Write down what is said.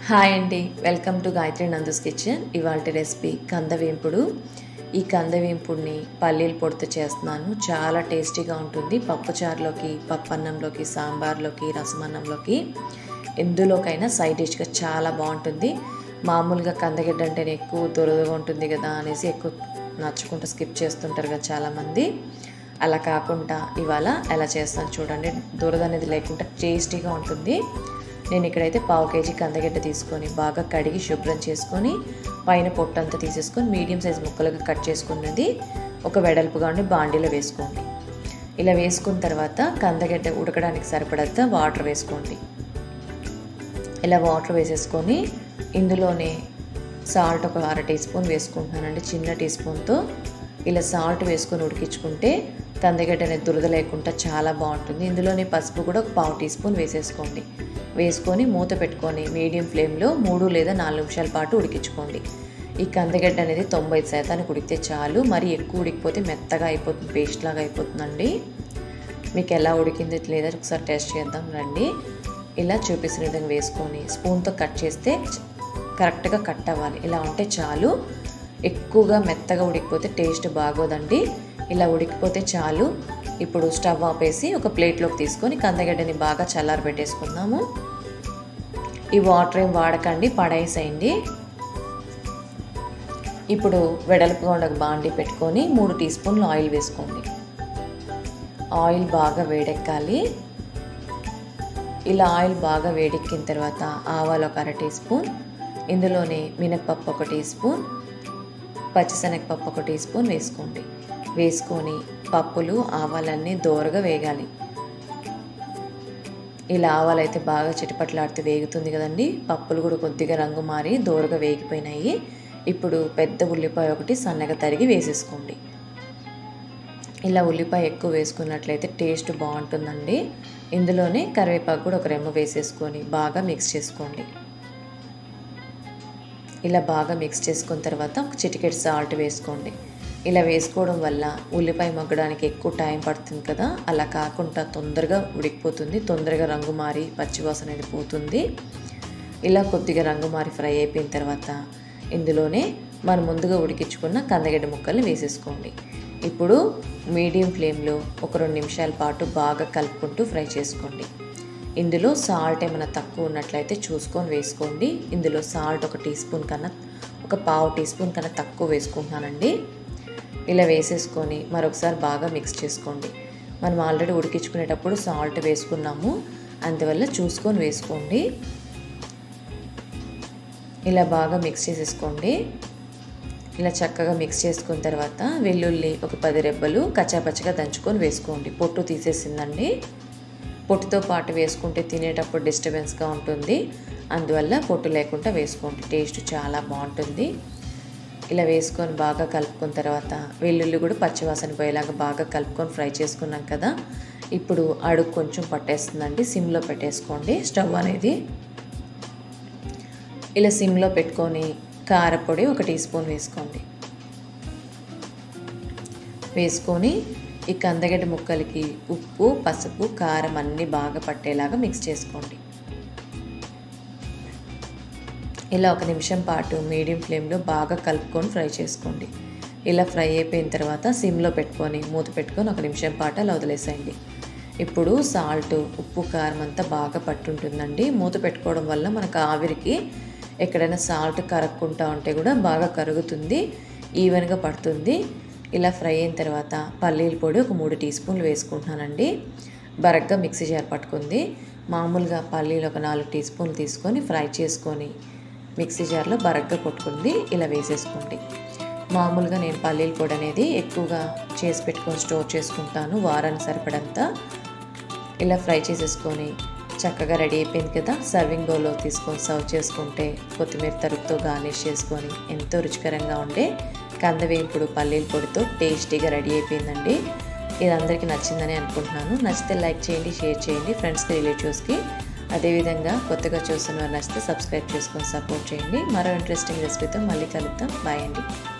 hi అండి welcome to Gayatri Nandu's kitchen ఇవాళ recipe కందవేంపుడు ఈ కందవేంపుడిని పల్లీల పొడితో చేస్తున్నాను చాలా టేస్టీగా ఉంటుంది పప్పుచారులోకి పప్పన్నంలోకి సాంబార్లోకి రసమన్నంలోకి ఎందులోకైనా సైడ్ డిష్గా చాలా బాగుంటుంది మామూలుగా కందగడ్డ అంటేనే ఎక్కువ దురదగా ఉంటుంది కదా అనేసి ఎక్కువ నచ్చుకుంటూ స్కిప్ చేస్తుంటారు కదా చాలామంది అలా కాకుండా ఇవాళ ఎలా చేస్తాను చూడండి దురద అనేది లేకుండా టేస్టీగా ఉంటుంది నేను ఇక్కడైతే పావు కేజీ కందగడ్డ తీసుకొని బాగా కడిగి శుభ్రం చేసుకొని పైన పొట్టంతా తీసేసుకొని మీడియం సైజ్ ముక్కలుగా కట్ చేసుకున్నది ఒక వెడల్పుగా ఉండి బాండీలో వేసుకోండి ఇలా వేసుకున్న తర్వాత కందగడ్డ ఉడకడానికి సరిపడంత వాటర్ వేసుకోండి ఇలా వాటర్ వేసేసుకొని ఇందులోనే సాల్ట్ ఒక అర టీ స్పూన్ వేసుకుంటున్నానండి చిన్న టీ స్పూన్తో ఇలా సాల్ట్ వేసుకొని ఉడికించుకుంటే కందగడ్డ అనేది దురద లేకుండా చాలా బాగుంటుంది ఇందులోనే పసుపు కూడా ఒక పావు టీ స్పూన్ వేసేసుకోండి వేసుకొని మూత పెట్టుకొని మీడియం ఫ్లేమ్లో మూడు లేదా నాలుగు నిమిషాల పాటు ఉడికించుకోండి ఈ కందగడ్డ అనేది తొంభై శాతానికి ఉడికితే చాలు మరి ఎక్కువ ఉడికిపోతే మెత్తగా అయిపోతుంది పేస్ట్ లాగా అయిపోతుందండి మీకు ఎలా ఉడికింది లేదా ఒకసారి టేస్ట్ చేద్దాం రండి ఇలా చూపిస్తున్న విధంగా వేసుకొని స్పూన్తో కట్ చేస్తే కరెక్ట్గా కట్ అవ్వాలి ఇలా ఉంటే చాలు ఎక్కువగా మెత్తగా ఉడికిపోతే టేస్ట్ బాగోదండి ఇలా ఉడికిపోతే చాలు ఇప్పుడు స్టవ్ ఆపేసి ఒక ప్లేట్లోకి తీసుకొని కందగడ్డని బాగా చల్లారి పెట్టేసుకుందాము ఈ వాటర్ ఏం వాడకండి పడేసేయండి ఇప్పుడు వెడల్పుగా ఉండక బాండి పెట్టుకొని మూడు టీ స్పూన్లు ఆయిల్ వేసుకోండి ఆయిల్ బాగా వేడెక్కాలి ఇలా ఆయిల్ బాగా వేడెక్కిన తర్వాత ఆవాలు ఒక అర టీ స్పూన్ ఇందులోనే మినప్పప్పు ఒక టీ స్పూన్ పచ్చిశనగపప్పు ఒక టీ స్పూన్ వేసుకోండి వేసుకొని పప్పులు ఆవాలన్నీ దోరగా వేగాలి ఇలా ఆవాలైతే బాగా చిటపట్లాడితే వేగుతుంది కదండి పప్పులు కూడా కొద్దిగా రంగు మారి దోరగా వేగిపోయినాయి ఇప్పుడు పెద్ద ఉల్లిపాయ ఒకటి సన్నగా తరిగి వేసేసుకోండి ఇలా ఉల్లిపాయ ఎక్కువ వేసుకున్నట్లయితే టేస్ట్ బాగుంటుందండి ఇందులోనే కరివేపాకు కూడా ఒక రెమ్మ వేసేసుకొని బాగా మిక్స్ చేసుకోండి ఇలా బాగా మిక్స్ చేసుకున్న తర్వాత ఒక చిటికెట్ సాల్ట్ వేసుకోండి ఇలా వేసుకోవడం వల్ల ఉల్లిపాయ మగ్గడానికి ఎక్కువ టైం పడుతుంది కదా అలా కాకుండా తొందరగా ఉడికిపోతుంది తొందరగా రంగు మారి పచ్చివాసన అనేది పోతుంది ఇలా కొద్దిగా రంగు మారి ఫ్రై అయిపోయిన తర్వాత ఇందులోనే మనం ముందుగా ఉడికించుకున్న కందగడ్డ ముక్కల్ని వేసేసుకోండి ఇప్పుడు మీడియం ఫ్లేమ్లో ఒక రెండు నిమిషాల పాటు బాగా కలుపుకుంటూ ఫ్రై చేసుకోండి ఇందులో సాల్ట్ ఏమైనా తక్కువ ఉన్నట్లయితే చూసుకొని వేసుకోండి ఇందులో సాల్ట్ ఒక టీ స్పూన్ కన్నా ఒక పావు టీ స్పూన్ కన్నా తక్కువ వేసుకుంటున్నానండి ఇలా వేసేసుకొని మరొకసారి బాగా మిక్స్ చేసుకోండి మనం ఆల్రెడీ ఉడికించుకునేటప్పుడు సాల్ట్ వేసుకున్నాము అందువల్ల చూసుకొని వేసుకోండి ఇలా బాగా మిక్స్ చేసేసుకోండి ఇలా చక్కగా మిక్స్ చేసుకున్న తర్వాత వెల్లుల్లి ఒక పది రెబ్బలు కచ్చాపచ్చగా దంచుకొని వేసుకోండి పొట్టు తీసేసిందండి పొట్టుతో పాటు వేసుకుంటే తినేటప్పుడు డిస్టర్బెన్స్గా ఉంటుంది అందువల్ల పొట్టు లేకుండా వేసుకోండి టేస్ట్ చాలా బాగుంటుంది ఇలా వేసుకొని బాగా కలుపుకున్న తర్వాత వెల్లుల్లి కూడా పచ్చివాసన పోయేలాగా బాగా కలుపుకొని ఫ్రై చేసుకున్నాం కదా ఇప్పుడు అడుగు కొంచెం పట్టేస్తుందండి సిమ్లో పెట్టేసుకోండి స్టవ్ అనేది ఇలా సిమ్లో పెట్టుకొని కారపొడి ఒక టీ స్పూన్ వేసుకోండి వేసుకొని ఈ కందగడ్డ ముక్కలకి ఉప్పు పసుపు కారం అన్నీ బాగా పట్టేలాగా మిక్స్ చేసుకోండి ఇలా ఒక నిమిషం పాటు మీడియం ఫ్లేమ్లో బాగా కలుపుకొని ఫ్రై చేసుకోండి ఇలా ఫ్రై అయిపోయిన తర్వాత సిమ్లో పెట్టుకొని మూత పెట్టుకొని ఒక నిమిషం పాటు అలా వదిలేసేయండి ఇప్పుడు సాల్ట్ ఉప్పు కారం అంతా బాగా పట్టుంటుందండి మూత పెట్టుకోవడం వల్ల మనకు ఆవిరికి ఎక్కడైనా సాల్ట్ కరక్కుంటా ఉంటే కూడా బాగా కరుగుతుంది ఈవెన్గా పడుతుంది ఇలా ఫ్రై అయిన తర్వాత పల్లీల పొడి ఒక మూడు టీ స్పూన్లు వేసుకుంటున్నానండి బరగ్గా మిక్సీ జార్ పట్టుకుంది మామూలుగా పల్లీలు ఒక నాలుగు టీ స్పూన్లు తీసుకొని ఫ్రై చేసుకొని మిక్సీ జార్లో బరగ్గా కొట్టుకుంది ఇలా వేసేసుకోండి మామూలుగా నేను పల్లీల పొడి అనేది ఎక్కువగా చేసి పెట్టుకొని స్టోర్ చేసుకుంటాను వారానికి సరిపడంతా ఇలా ఫ్రై చేసేసుకొని చక్కగా రెడీ అయిపోయింది కదా సర్వింగ్ బౌల్లో తీసుకొని సర్వ్ చేసుకుంటే కొత్తిమీర తరుపుతో గార్నిష్ చేసుకొని ఎంతో రుచికరంగా ఉండే కందవేంపుడు పల్లీల పొడితో టేస్టీగా రెడీ అయిపోయిందండి ఇది అందరికీ నచ్చిందని అనుకుంటున్నాను నచ్చితే లైక్ చేయండి షేర్ చేయండి ఫ్రెండ్స్కి రిలేటివ్స్కి అదేవిధంగా కొత్తగా చూస్తున్న వారు నచ్చితే సబ్స్క్రైబ్ చేసుకొని సపోర్ట్ చేయండి మరో ఇంట్రెస్టింగ్ రెసిపీతో మళ్ళీ కలుద్దాం బాయ్ అండి